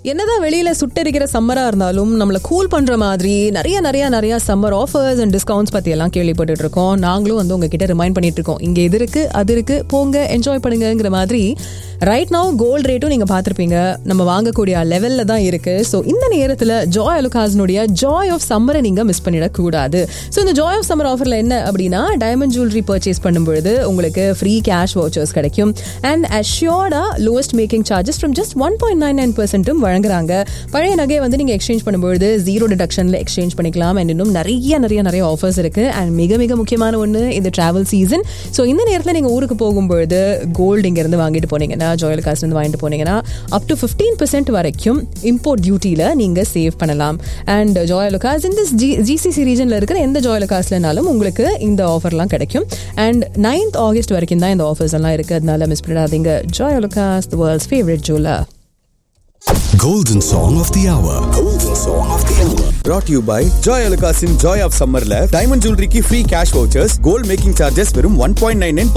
என்னதான் வெளியில சுட்டெரிக்கிற சம்மரா இருந்தாலும் நம்மள கூல் பண்ற மாதிரி நிறைய நிறைய நிறைய சம்மர் ஆஃபர்ஸ் அண்ட் டிஸ்கவுண்ட்ஸ் பத்தி எல்லாம் கேள்விப்பட்டுட்டு இருக்கோம் நாங்களும் வந்து உங்ககிட்ட ரிமைண்ட் பண்ணிட்டு இருக்கோம் இங்க இது இருக்கு அது இருக்கு போங்க என்ஜாய் பண்ணுங்கிற மாதிரி ரைட் நவ் கோல்ட் ரேட்டும் நீங்க பார்த்திருப்பீங்க நம்ம வாங்கக்கூடிய லெவல்ல தான் இருக்கு ஸோ இந்த நேரத்துல ஜாய் அலுகாஸ்னுடைய ஜாய் ஆஃப் சம்மரை நீங்க மிஸ் பண்ணிடக்கூடாது ஸோ இந்த ஜாய் ஆஃப் சம்மர் ஆஃபர்ல என்ன அப்படின்னா டைமண்ட் ஜுவல்லரி பர்ச்சேஸ் பண்ணும்பொழுது உங்களுக்கு ஃப்ரீ கேஷ் வவுச்சர்ஸ் கிடைக்கும் அண்ட் அஷ்யோர்டா lowest making charges from just one point nine nine பர்சன்ட்டும் வழங்குறாங்க பழைய நகையை வந்து நீங்க எக்ஸ்சேஞ்ச் பண்ணும்பொழுது ஜீரோ டிடக்ஷன்ல எக்ஸ்சேஞ்ச் பண்ணிக்கலாம் அண்ட் இன்னும் நிறைய நிறைய நிறைய ஆஃபர்ஸ் இருக்கு அண்ட் மிக மிக முக்கியமான ஒன்று இந்த டிராவல் சீசன் ஸோ இந்த நேரத்தில் நீங்க ஊருக்கு போகும்பொழுது கோல்டு இங்க இருந்து வாங்கிட்டு போனீங்கன்னா ஜோயல் காசு இருந்து வாங்கிட்டு போனீங்கன்னா அப் டு ஃபிஃப்டீன் பர்சன்ட் வரைக்கும் இம்போர்ட் டியூட்டியில் நீங்க சேவ் பண்ணலாம் அண்ட் ஜோயல் காஸ் இந்த ஜிசிசி ரீஜன்ல இருக்கிற எந்த ஜோயல் காசுலனாலும் உங்களுக்கு இந்த ஆஃபர்லாம் கிடைக்கும் அண்ட் நைன்த் ஆகஸ்ட் வரைக்கும் தான் இந்த ஆஃபர்ஸ் எல்லாம் இருக்கு அதனால மிஸ் பண்ணிடாதீங்க Joyalukkas the world's favourite jeweller Golden Song of the Hour. Golden Song of the Hour. brought to you by Joy Alukasin Joy of Summerல டைமண்ட் ஜுவல்லரிக்கு free cash vouchers gold making charges வெறும் one point nine